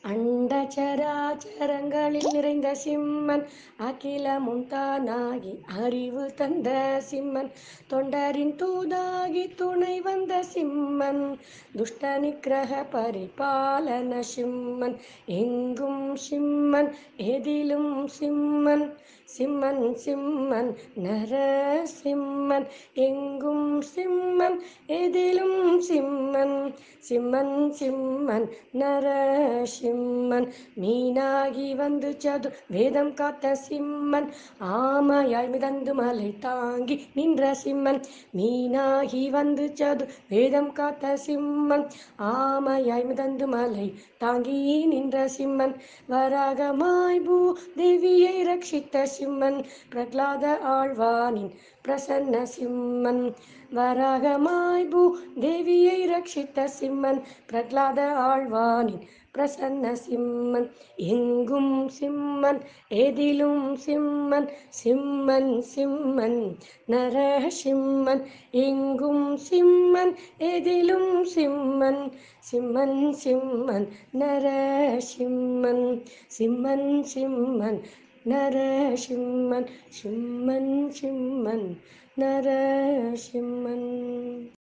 அண்டச்சராச்சரங்களில் நிறைந்த சிம்மன் அகிலமும் தானாகி அறிவு தந்த சிம்மன் தொண்டரின் தூதாகி துணை வந்த சிம்மன் துஷ்ட நிக்கிரக பரிபாலன சிம்மன் எங்கும் சிம்மன் எதிலும் சிம்மன் சிம்மன் சிம்மன் நரசிம்மன் எங்கும் சிம்மன் எதிலும் சிம்மன் சிம்மன் சிம்மன் நரசிம்மன் மீனாகி வந்து சது வேதம் காத்த சிம்மன் ஆமையாய் மிதந்து மலை தாங்கி நின்ற சிம்மன் மீனாகி வந்து சது வேதம் காத்த சிம்மன் ஆமையாய் மிதந்து மலை தாங்கி நின்ற சிம்மன் வராகமாய் பூ தேவியை ரட்சித்த சிம்மன் பிரகலாத ஆழ்வானின் பிரசன்ன சிம்மன் வராகமாய் பூ தேவியை ரட்சித்த சிம்மன் பிரகலாத ஆழ்வானின் பிரசன்ன சிம்மன் எங்கும் சிம்மன் எதிலும் சிம்மன் சிம்மன் சிம்மன் நரசிம்மன் எங்கும் சிம்மன் எதிலும் சிம்மன் சிம்மன் சிம்மன் நரசிம்மன் சிம்மன் சிம்மன் நரசிம்மன் சிம்மன் சிம்மன் நரசிம்மன்